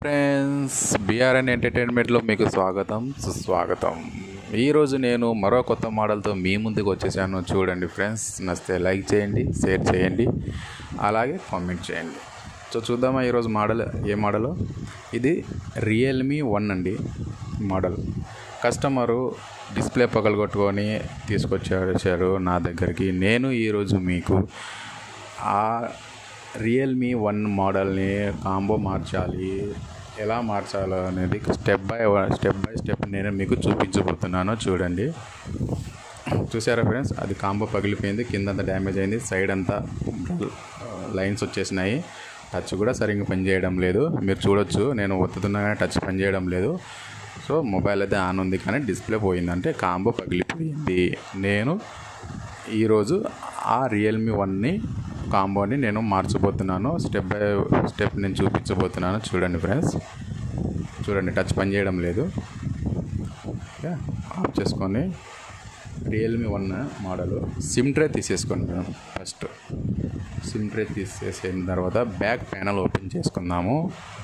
friends BRN ఎంటర్టైన్మెంట్లో మీకు స్వాగతం సుస్వాగతం ఈరోజు నేను మరో కొత్త మోడల్తో మీ ముందుకు వచ్చేసాను చూడండి ఫ్రెండ్స్ నచ్చితే లైక్ చేయండి షేర్ చేయండి అలాగే కామెంట్ చేయండి సో చూద్దామా ఈరోజు మోడల్ ఏ మోడల్ ఇది రియల్మీ వన్ అండి మోడల్ కస్టమరు డిస్ప్లే పగలగొట్టుకొని తీసుకొచ్చారు వచ్చారు నా దగ్గరికి నేను ఈరోజు మీకు ఆ రియల్మీ వన్ మోడల్ని కాంబో మార్చాలి ఎలా మార్చాలో అనేది step by step by step నేను మీకు చూపించబోతున్నాను చూడండి చూసారా ఫ్రెండ్స్ అది కాంబో పగిలిపోయింది కింద అంతా డ్యామేజ్ అయింది సైడ్ అంతా లైన్స్ వచ్చేసినాయి టచ్ కూడా సరిగ్గా పనిచేయడం లేదు మీరు చూడొచ్చు నేను ఒత్తుతున్నా కానీ టచ్ పనిచేయడం లేదు సో మొబైల్ అయితే ఆన్ ఉంది కానీ డిస్ప్లే పోయింది అంటే కాంబో పగిలిపోయింది నేను ఈరోజు ఆ రియల్మీ వన్ని కాంబోని నేను మార్చబోతున్నాను స్టెప్ బై స్టెప్ నేను చూపించబోతున్నాను చూడండి ఫ్రెండ్స్ చూడండి టచ్ పని చేయడం లేదు ఓకే ఆఫ్ చేసుకొని Realme one model SIM tray తీసేసుకోండి మేము ఫస్ట్ సిమ్ ట్రే తీసేసిన తర్వాత బ్యాక్ ప్యానల్ ఓపెన్ చేసుకుందాము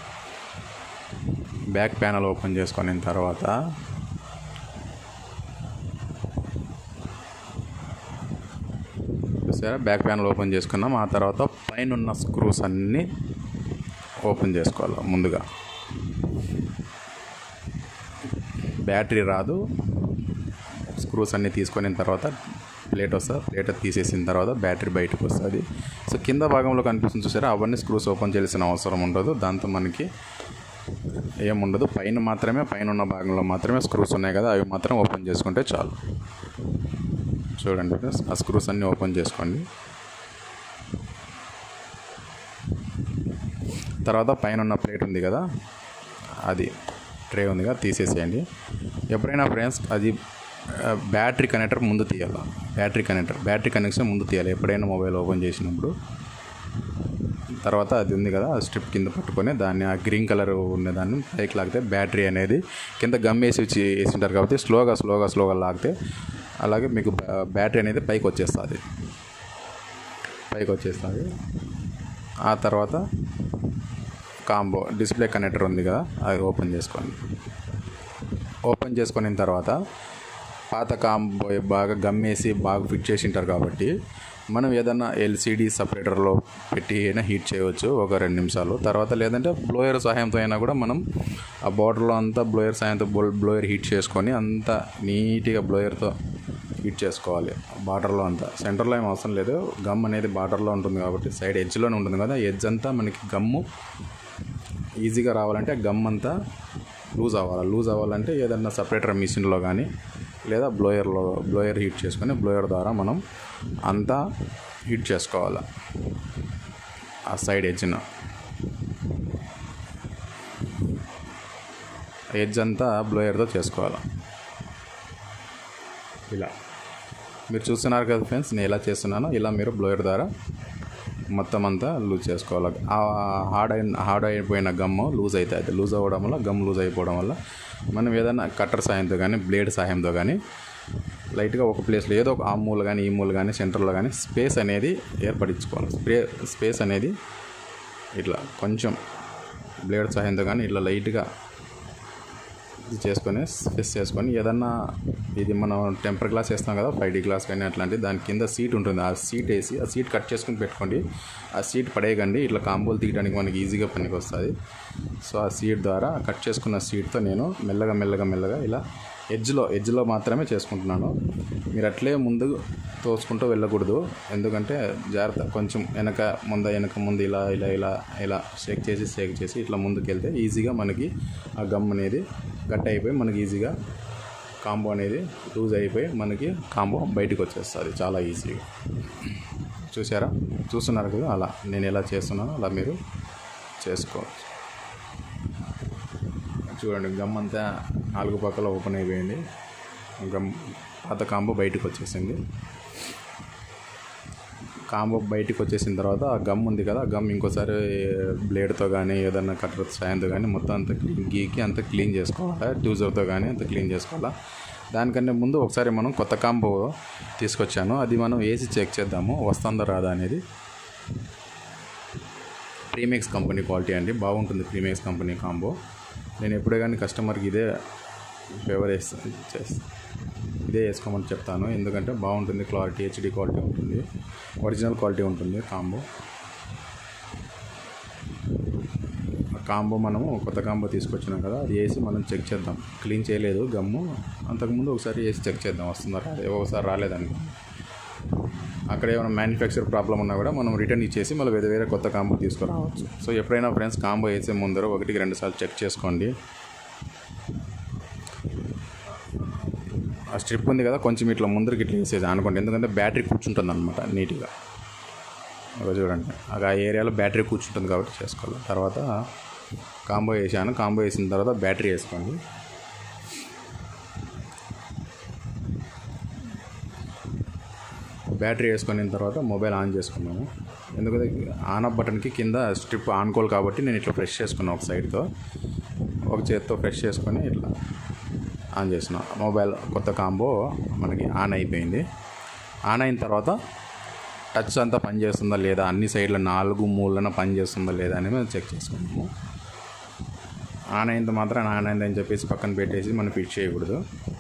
బ్యాక్ ప్యానల్ ఓపెన్ చేసుకున్న తర్వాత చూసారా బ్యాక్ ప్యానల్ ఓపెన్ చేసుకున్నాం ఆ తర్వాత పైన ఉన్న స్క్రూస్ అన్నీ ఓపెన్ చేసుకోవాలి ముందుగా బ్యాటరీ రాదు స్క్రూస్ అన్నీ తీసుకున్న తర్వాత ప్లేట్ వస్తుంది ప్లేట్ తీసేసిన తర్వాత బ్యాటరీ బయటకు వస్తుంది సో కింద భాగంలో కనిపిస్తుంది చూసారా అవన్నీ స్క్రూస్ ఓపెన్ చేయాల్సిన అవసరం ఉండదు దాంతో మనకి ఏముండదు పైన మాత్రమే పైన ఉన్న భాగంలో మాత్రమే స్క్రూస్ ఉన్నాయి కదా అవి మాత్రం ఓపెన్ చేసుకుంటే చాలు చూడండి ఫ్రెండ్స్ ఆ స్క్రూస్ అన్నీ ఓపెన్ చేసుకోండి తర్వాత పైన ఉన్న ప్లేట్ ఉంది కదా అది ట్రే ఉంది కదా తీసేసేయండి ఎప్పుడైనా ఫ్రెండ్స్ అది బ్యాటరీ కనెక్టర్ ముందు తీయాలి బ్యాటరీ కనెక్టర్ బ్యాటరీ కనెక్షన్ ముందు తీయాలి ఎప్పుడైనా మొబైల్ ఓపెన్ చేసినప్పుడు తర్వాత అది ఉంది కదా ఆ స్ట్రిప్ కింద పట్టుకొని దాన్ని ఆ గ్రీన్ కలర్ ఉన్నదాన్ని పైకి లాగితే బ్యాటరీ అనేది కింద గమ్ వేసి వచ్చి వేసింటారు కాబట్టి స్లోగా స్లోగా స్లోగా లాగితే అలాగే మీకు బ్యాటరీ అనేది పైకి వచ్చేస్తుంది పైకి వచ్చేస్తుంది ఆ తర్వాత కాంబో డిస్ప్లే కనెక్టర్ ఉంది కదా అది ఓపెన్ చేసుకోండి ఓపెన్ చేసుకున్న తర్వాత పాత కాంబో బాగా గమ్మేసి బాగా ఫిట్ చేసి ఉంటారు కాబట్టి మనం ఏదైనా ఎల్సిడి సపరేటర్లో పెట్టి అయినా హీట్ చేయవచ్చు ఒక రెండు నిమిషాలు తర్వాత లేదంటే బ్లోయర్ సహాయంతో అయినా కూడా మనం ఆ బార్డర్లో అంతా బ్లోయర్ సహాయంతో బ్లోయర్ హీట్ చేసుకొని అంతా నీట్గా బ్లోయర్తో హీట్ చేసుకోవాలి బార్డర్లో అంతా సెంటర్లో ఏం అవసరం లేదు గమ్ అనేది బార్డర్లో ఉంటుంది కాబట్టి సైడ్ ఎడ్జ్లోనే ఉంటుంది కదా ఎడ్జ్ అంతా మనకి గమ్ము ఈజీగా రావాలంటే గమ్ అంతా లూజ్ అవ్వాలి లూజ్ అవ్వాలంటే ఏదన్నా సపరేటర్ మిషన్లో కానీ లేదా బ్లోయర్లో బ్లోయర్ హీట్ చేసుకొని బ్లోయర్ ద్వారా మనం అంతా హీట్ చేసుకోవాలి ఆ సైడ్ ఎడ్జ్ను ఎడ్జ్ అంతా బ్లోయర్తో చేసుకోవాలి ఇలా మీరు చూస్తున్నారు కదా ఫ్రెండ్స్ నేను ఎలా చేస్తున్నానో ఇలా మీరు బ్లోయర్ ద్వారా మొత్తం అంతా లూజ్ చేసుకోవాలి ఆ హార్డ్ అయిన హార్డ్ అయిపోయిన గమ్ లూజ్ అవుతుంది లూజ్ అవ్వడం వల్ల గమ్ లూజ్ అయిపోవడం వల్ల మనం ఏదైనా కట్టర్ సాయంతో కానీ బ్లేడ్ సాయంతో కానీ లైట్గా ఒక ప్లేస్లో ఏదో ఒక ఆ మూల కానీ ఈ మూల కానీ సెంటర్లో కానీ స్పేస్ అనేది ఏర్పడించుకోవాలి స్పే స్పేస్ అనేది ఇట్లా కొంచెం బ్లేడ్ సహాయంతో కానీ ఇట్లా లైట్గా చేసుకొని స్పేస్ చేసుకొని ఏదన్నా ఇది మనం టెంపర్ గ్లాస్ వేస్తాం కదా ఫైవ్ డీ గ్లాస్ కానీ అట్లాంటి దాని కింద సీట్ ఉంటుంది ఆ సీట్ వేసి ఆ సీట్ కట్ చేసుకుని పెట్టుకోండి ఆ సీట్ పడేయకండి ఇట్లా కాంబోలు తీయడానికి మనకి ఈజీగా పనికి వస్తుంది సో ఆ సీట్ ద్వారా కట్ చేసుకున్న సీట్తో నేను మెల్లగా మెల్లగా మెల్లగా ఇలా ఎడ్జ్లో ఎడ్జ్లో మాత్రమే చేసుకుంటున్నాను మీరు అట్లే ముందు తోసుకుంటూ వెళ్ళకూడదు ఎందుకంటే జాగ్రత్త కొంచెం వెనక ముంద వెనక ముందు ఇలా ఇలా ఇలా ఇలా షేక్ చేసి షేక్ చేసి ఇట్లా ముందుకు వెళ్తే ఈజీగా మనకి ఆ గమ్ అనేది గట్ అయిపోయి మనకి ఈజీగా కాంబో అనేది లూజ్ అయిపోయి మనకి కాంబో బయటకు వచ్చేస్తుంది చాలా ఈజీగా చూసారా చూస్తున్నారు కదా అలా నేను ఎలా చేస్తున్నానో అలా మీరు చేసుకోవచ్చు చూడండి గమ్ అంతా నాలుగు పక్కల ఓపెన్ అయిపోయింది గమ్ పాత కాంబో బయటకు వచ్చేసింది కాంబో బయటకు వచ్చేసిన తర్వాత ఆ గమ్ ఉంది కదా ఆ గమ్ ఇంకోసారి బ్లేడ్తో కానీ ఏదన్నా కట్టర్ సాయంతో కానీ మొత్తం అంతా క్లీన్ గీకి అంతా క్లీన్ చేసుకోవాలి ట్యూజర్తో కానీ అంతా క్లీన్ చేసుకోవాలా దానికంటే ముందు ఒకసారి మనం కొత్త కాంబో తీసుకొచ్చాను అది మనం వేసి చెక్ చేద్దాము వస్తుందో రాదా అనేది ప్రీమిక్స్ కంపెనీ క్వాలిటీ అండి బాగుంటుంది ప్రీమిక్స్ కంపెనీ కాంబో నేను ఎప్పుడే కానీ కస్టమర్కి ఇదే ఫేవర్ చేస్తాను చేస్తాను ఇదే వేసుకోమని చెప్తాను ఎందుకంటే బాగుంటుంది క్వాలిటీ హెచ్డి క్వాలిటీ ఉంటుంది ఒరిజినల్ క్వాలిటీ ఉంటుంది కాంబో ఆ కాంబో మనము కొత్త కాంబో తీసుకొచ్చినాం కదా అది వేసి మనం చెక్ చేద్దాం క్లీన్ చేయలేదు గమ్ము అంతకుముందు ఒకసారి వేసి చెక్ చేద్దాం వస్తుందా రాదే ఒకసారి రాలేదని అక్కడ ఏమైనా మ్యానుఫ్యాక్చర్ ప్రాబ్లం ఉన్నా కూడా మనం రిటర్న్ ఇచ్చేసి మళ్ళీ వేరే వేరే కొత్త కాంబో తీసుకురావచ్చు సో ఎప్పుడైనా ఫ్రెండ్స్ కాంబో వేసే ముందర ఒకటికి రెండు సార్లు చెక్ చేసుకోండి ఆ స్ట్రిప్ ఉంది కదా కొంచెం ఇట్లా ముందరికి ఇట్లా వేసేది అనుకోండి ఎందుకంటే బ్యాటరీ కూర్చుంటుంది అనమాట నీట్గా ఒక చూడండి అది ఆ ఏరియాలో బ్యాటరీ కూర్చుంటుంది కాబట్టి చేసుకోవాలి తర్వాత కాంబో వేసాను కాంబో వేసిన తర్వాత బ్యాటరీ వేసుకోండి బ్యాటరీ వేసుకున్న తర్వాత మొబైల్ ఆన్ చేసుకున్నాము ఎందుకంటే ఆన్ ఆఫ్ బటన్కి కింద స్ట్రిప్ ఆనుకోవాలి కాబట్టి నేను ఇట్లా ప్రెస్ చేసుకున్నాను ఒక సైడ్తో ఒక చేత్తో ప్రెస్ చేసుకొని ఇట్లా ఆన్ చేసిన మొబైల్ కొత్త కాంబో మనకి ఆన్ అయిపోయింది ఆన్ అయిన తర్వాత టచ్ అంతా పనిచేస్తుందా లేదా అన్ని సైడ్ల నాలుగు మూలన పనిచేస్తుందా లేదా అని మనం చెక్ చేసుకున్నాము ఆన్ అయినంత మాత్రం ఆన్ అయిందని చెప్పేసి పక్కన పెట్టేసి మనం ఫిట్ చేయకూడదు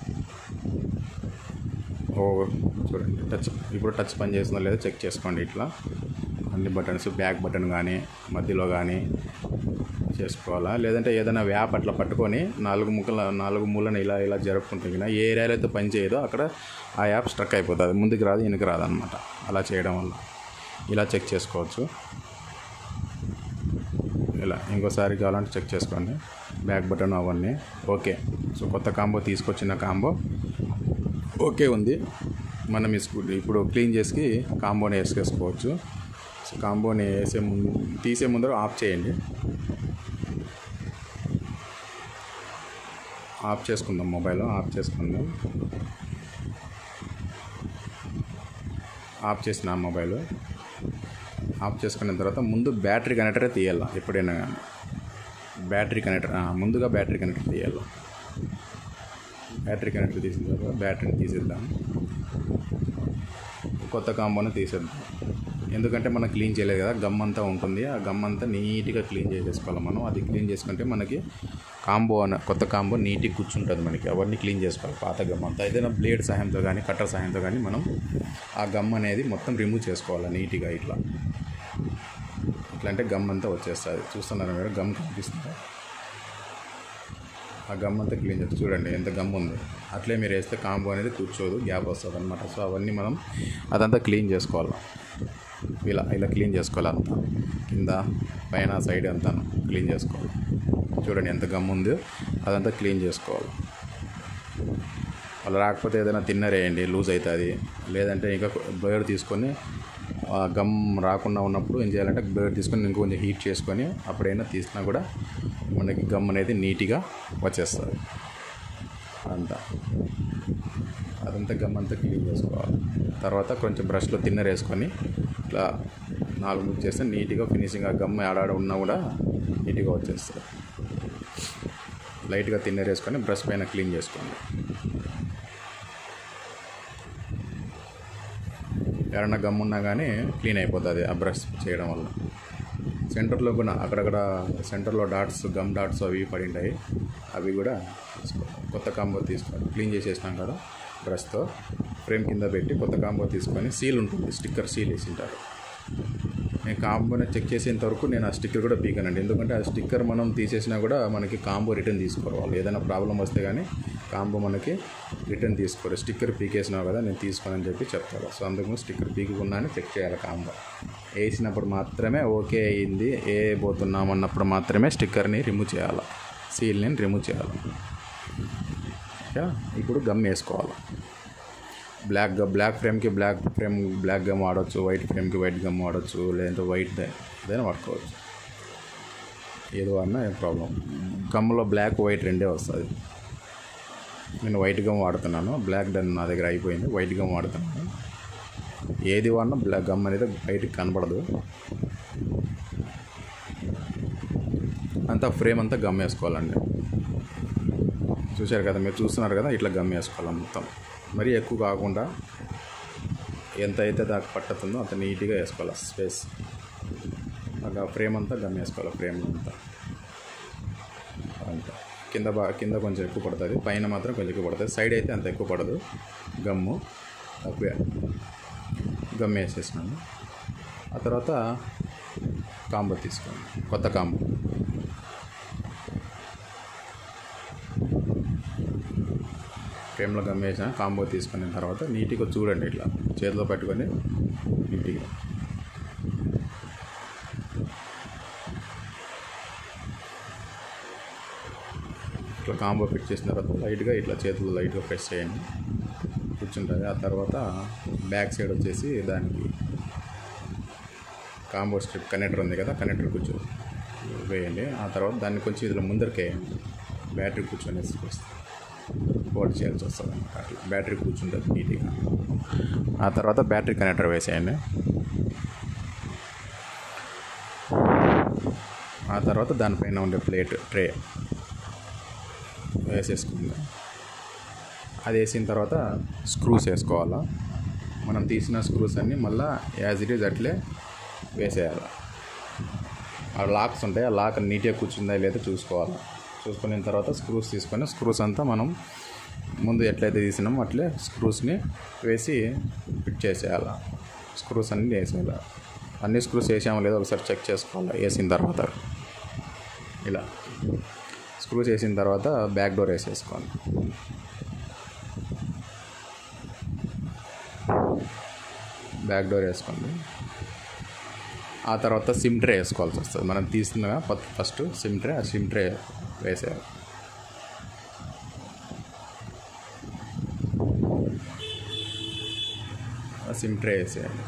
ఓ చూడండి టచ్ ఇప్పుడు టచ్ పని చేస్తుందో లేదో చెక్ చేసుకోండి ఇట్లా అన్ని బటన్స్ బ్యాక్ బటన్ కానీ మధ్యలో కానీ చేసుకోవాలా లేదంటే ఏదైనా వ్యాప్ అట్లా పట్టుకొని నాలుగు ముక్కల నాలుగు మూలను ఇలా ఇలా జరుపుకుంటే కన్నా ఏ ఏరియాలో అయితే పని చేయదో అక్కడ ఆ యాప్ స్ట్రక్ అయిపోతుంది ముందుకు రాదు వెనక్కి రాదు అనమాట అలా చేయడం వల్ల ఇలా చెక్ చేసుకోవచ్చు ఇలా ఇంకోసారి కావాలంటే చెక్ చేసుకోండి బ్యాక్ బటన్ అవన్నీ ఓకే సో కొత్త కాంబో తీసుకొచ్చిన కాంబో ఓకే ఉంది మనం ఇస్కు- ఇప్పుడు క్లీన్ చేసి కాంబోని వేసుకేసుకోవచ్చు సో కాంబోని వేసే ముందు తీసే ముందర ఆఫ్ చేయండి ఆఫ్ చేసుకుందాం మొబైల్ ఆఫ్ చేసుకుందాం ఆఫ్ చేసిన మొబైల్ ఆఫ్ చేసుకున్న తర్వాత ముందు బ్యాటరీ కనెక్టరే తీయాలి ఎప్పుడైనా కానీ బ్యాటరీ కనెక్టర్ ఆ, ముందుగా బ్యాటరీ కనెక్టర్ తీయాలి బ్యాటరీ కనెక్టర్ తీసిన తర్వాత బ్యాటరీని తీసేద్దాం కొత్త కాంబోని తీసేద్దాం ఎందుకంటే మనం క్లీన్ చేయలేదు కదా గమ్ అంతా ఉంటుంది ఆ గమ్ అంతా నీట్గా క్లీన్ చేసేసుకోవాలి మనం అది క్లీన్ చేసుకుంటే మనకి కాంబో అన్న కొత్త కాంబో నీట్గా కూర్చుంటుంది మనకి అవన్నీ క్లీన్ చేసుకోవాలి పాత గమ్ అంతా ఏదైనా బ్లేడ్ సహాయంతో కానీ కట్టర్ సహాయంతో కానీ మనం ఆ గమ్ అనేది మొత్తం రిమూవ్ చేసుకోవాలి నీట్గా ఇట్లా ఇట్లా అంటే గమ్ అంతా వచ్చేస్తుంది చూస్తున్నారా మీరు గమ్ కనిపిస్తుందా ఆ గమ్ అంతా క్లీన్ చేస్తే చూడండి ఎంత గమ్ ఉంది అట్లే మీరు వేస్తే కాంబో అనేది కూర్చోదు గ్యాప్ వస్తుంది అనమాట సో అవన్నీ మనం అదంతా క్లీన్ చేసుకోవాలి ఇలా ఇలా క్లీన్ చేసుకోవాలి అంతా కింద పైన సైడ్ అంతా క్లీన్ చేసుకోవాలి చూడండి ఎంత గమ్ ఉందో అదంతా క్లీన్ చేసుకోవాలి అలా రాకపోతే ఏదైనా తిన్నర్ వేయండి లూజ్ అవుతుంది లేదంటే ఇంకా బ్లేడ్ తీసుకొని ఆ గమ్ రాకుండా ఉన్నప్పుడు ఏం చేయాలంటే బ్లేడ్ తీసుకొని ఇంకొంచెం హీట్ చేసుకొని అప్పుడైనా తీసినా కూడా మనకి గమ్ అనేది నీట్గా వచ్చేస్తుంది అంతా అదంతా గమ్ అంతా క్లీన్ చేసుకోవాలి తర్వాత కొంచెం బ్రష్లో తిన్నర్ వేసుకొని ఇట్లా నాలుగు ముక్కు చేస్తే నీట్గా ఫినిషింగ్ ఆ గమ్ ఆడాడ ఉన్నా కూడా నీట్గా వచ్చేస్తుంది లైట్గా తిన్నర్ వేసుకొని బ్రష్ పైన క్లీన్ చేసుకోండి ఎవరన్నా గమ్ ఉన్నా కానీ క్లీన్ అయిపోతుంది ఆ బ్రష్ చేయడం వల్ల సెంటర్లో కూడా అక్కడక్కడ సెంటర్లో డాట్స్ గమ్ డాట్స్ అవి పడి ఉంటాయి అవి కూడా తీసుకోవాలి కొత్త కాంబో తీసుకోవాలి క్లీన్ చేసేసినాం కదా బ్రష్తో ఫ్రేమ్ కింద పెట్టి కొత్త కాంబో తీసుకొని సీల్ ఉంటుంది స్టిక్కర్ సీల్ వేసింటారు నేను కాంబోని చెక్ చేసేంత వరకు నేను ఆ స్టిక్కర్ కూడా పీకనండి ఎందుకంటే ఆ స్టిక్కర్ మనం తీసేసినా కూడా మనకి కాంబో రిటర్న్ తీసుకోవాలి ఏదైనా ప్రాబ్లం వస్తే కానీ కాంబో మనకి రిటర్న్ తీసుకోరు స్టిక్కర్ పీకేసినావు కదా నేను తీసుకోనని చెప్పి చెప్తారు సో అందుకు స్టిక్కర్ పీకుకున్నాను చెక్ చేయాలి కాంబో వేసినప్పుడు మాత్రమే ఓకే అయింది ఏ పోతున్నాం అన్నప్పుడు మాత్రమే స్టిక్కర్ని రిమూవ్ చేయాలి సీల్ని రిమూవ్ చేయాలి ఓకే ఇప్పుడు గమ్ వేసుకోవాలి బ్లాక్ గమ్ బ్లాక్ ఫ్రేమ్కి బ్లాక్ ఫ్రేమ్ బ్లాక్ గమ్ వాడచ్చు వైట్ ఫ్రేమ్కి వైట్ గమ్ వాడచ్చు లేదంటే వైట్ ఏదైనా వాడుకోవచ్చు ఏదో అన్నా ఏం ప్రాబ్లం గమ్లో బ్లాక్ వైట్ రెండే వస్తుంది నేను వైట్ గమ్ వాడుతున్నాను బ్లాక్ డన్ నా దగ్గర అయిపోయింది వైట్ గమ్ వాడుతున్నాను ఏది వాడినా బ్లాక్ గమ్ అనేది బయటికి కనపడదు అంతా ఫ్రేమ్ అంతా గమ్ వేసుకోవాలండి చూశారు కదా మీరు చూస్తున్నారు కదా ఇట్లా గమ్ వేసుకోవాలి మొత్తం మరీ ఎక్కువ కాకుండా ఎంత అయితే దాకా పట్టుతుందో అంత నీట్గా వేసుకోవాలి స్పేస్ ఆ ఫ్రేమ్ అంతా గమ్ వేసుకోవాలి ఫ్రేమ్ అంతా అంతా కింద బా కింద కొంచెం ఎక్కువ పడుతుంది పైన మాత్రం కొంచెం ఎక్కువ పడుతుంది సైడ్ అయితే అంత ఎక్కువ పడదు గమ్ము తక్కువే గమ్ వేసేసినాను ఆ తర్వాత కాంబో తీసుకోండి కొత్త కాంబో ఫ్రేమ్లో గమ్ వేసిన కాంబో తీసుకున్న తర్వాత నీట్గా చూడండి ఇట్లా చేతిలో పెట్టుకొని నీట్గా ఇట్లా కాంబో ఫిట్ చేసిన తర్వాత లైట్గా ఇట్లా చేతులు లైట్గా ప్రెస్ చేయండి కూర్చుంటుంది ఆ తర్వాత బ్యాక్ సైడ్ వచ్చేసి దానికి కాంబో స్ట్రిప్ కనెక్టర్ ఉంది కదా కనెక్టర్ కూర్చో వేయండి ఆ తర్వాత దాన్ని కొంచెం ఇదిలో ముందరికేయండి బ్యాటరీ కూర్చొని వస్తుంది బోర్డు చేయాల్సి వస్తుంది అన్నమాట అట్లా బ్యాటరీ కూర్చుంటుంది నీట్గా ఆ తర్వాత బ్యాటరీ కనెక్టర్ వేసేయండి ఆ తర్వాత దానిపైన ఉండే ప్లేట్ ట్రే వేసేసుకుంది అది వేసిన తర్వాత స్క్రూస్ వేసుకోవాలా మనం తీసిన స్క్రూస్ అన్నీ మళ్ళీ యాజ్ ఇట్ ఈజ్ అట్లే వేసేయాలి ఆ లాక్స్ ఉంటాయి ఆ లాక్ నీట్గా కూర్చుందా లేదా చూసుకోవాలి చూసుకున్న తర్వాత స్క్రూస్ తీసుకొని స్క్రూస్ అంతా మనం ముందు ఎట్లయితే తీసినామో అట్లే స్క్రూస్ని వేసి ఫిట్ చేసేయాలి స్క్రూస్ అన్నీ వేసేయాలి అన్ని స్క్రూస్ వేసామో లేదో ఒకసారి చెక్ చేసుకోవాలి వేసిన తర్వాత ఇలా స్క్రూస్ వేసిన తర్వాత బ్యాక్ డోర్ వేసేసుకోండి బ్యాక్ డోర్ వేసుకోండి ఆ తర్వాత సిమ్ ట్రే వేసుకోవాల్సి వస్తుంది మనం తీసిన ఫస్ట్ సిమ్ ట్రే ఆ సిమ్ ట్రే వేసేయాలి ఆ సిమ్ ట్రే వేసేయాలి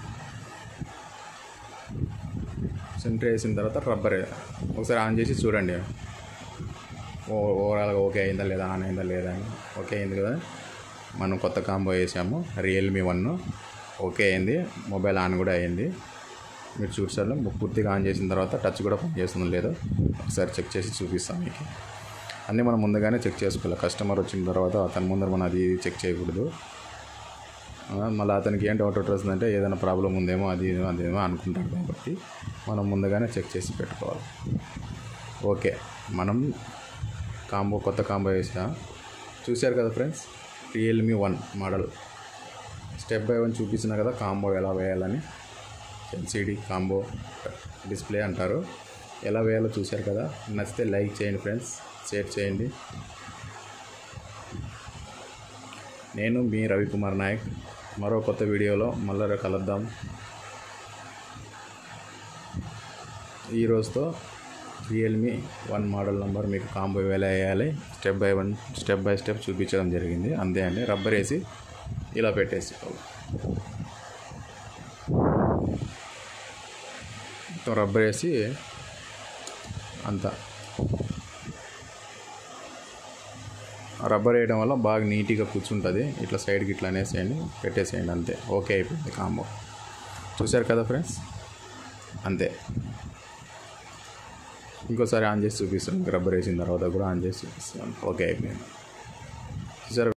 సిమ్ ట్రే వేసిన తర్వాత రబ్బర్ ఒకసారి ఆన్ చేసి చూడండి ఓ ఓవరాల్గా ఓకే అయిందా లేదా ఆన్ అయిందా లేదా అని ఓకే అయింది కదా మనం కొత్త కాంబో వేసాము రియల్మీ వన్ ఓకే అయింది మొబైల్ ఆన్ కూడా అయింది మీరు చూసారు పూర్తిగా ఆన్ చేసిన తర్వాత టచ్ కూడా పనిచేస్తుందో లేదో ఒకసారి చెక్ చేసి చూపిస్తాం మీకు అన్నీ మనం ముందుగానే చెక్ చేసుకోవాలి కస్టమర్ వచ్చిన తర్వాత అతని ముందర మనం అది ఇది చెక్ చేయకూడదు మళ్ళీ అతనికి ఏం డౌట్ వస్తుందంటే ఏదైనా ప్రాబ్లం ఉందేమో అది అదేమో అనుకుంటాడు కాబట్టి మనం ముందుగానే చెక్ చేసి పెట్టుకోవాలి ఓకే మనం కాంబో కొత్త కాంబో వేసిన చూశారు కదా friends Realme one model step by one చూపించిన కదా కాంబో ఎలా వేయాలని ఎల్సిడి కాంబో డిస్ప్లే అంటారు ఎలా వేయాలో చూశారు కదా నచ్చితే లైక్ చేయండి ఫ్రెండ్స్ షేర్ చేయండి నేను మీ రవికుమార్ నాయక్ మరో కొత్త వీడియోలో మళ్ళీ కలుద్దాం ఈ రోజుతో రియల్మీ వన్ మోడల్ నెంబర్ మీకు కాంబో ఎలా వేయాలి step by one step by step చూపించడం జరిగింది అంతే అండి రబ్బర్ వేసి ఇలా పెట్టేసుకోవాలి మొత్తం రబ్బర్ వేసి అంతా రబ్బర్ వేయడం వల్ల బాగా నీట్గా కూర్చుంటుంది ఇట్లా సైడ్కి ఇట్లా అనేసేయండి పెట్టేసేయండి అంతే ఓకే అయిపోయింది కాంబో చూశారు కదా ఫ్రెండ్స్ అంతే ఇంకోసారి ఆన్ చేసి చూపిస్తాను రబ్బర్ వేసిన తర్వాత కూడా ఆన్ చేసి చూపిస్తాను ఓకే అయిపోయింది చూసారు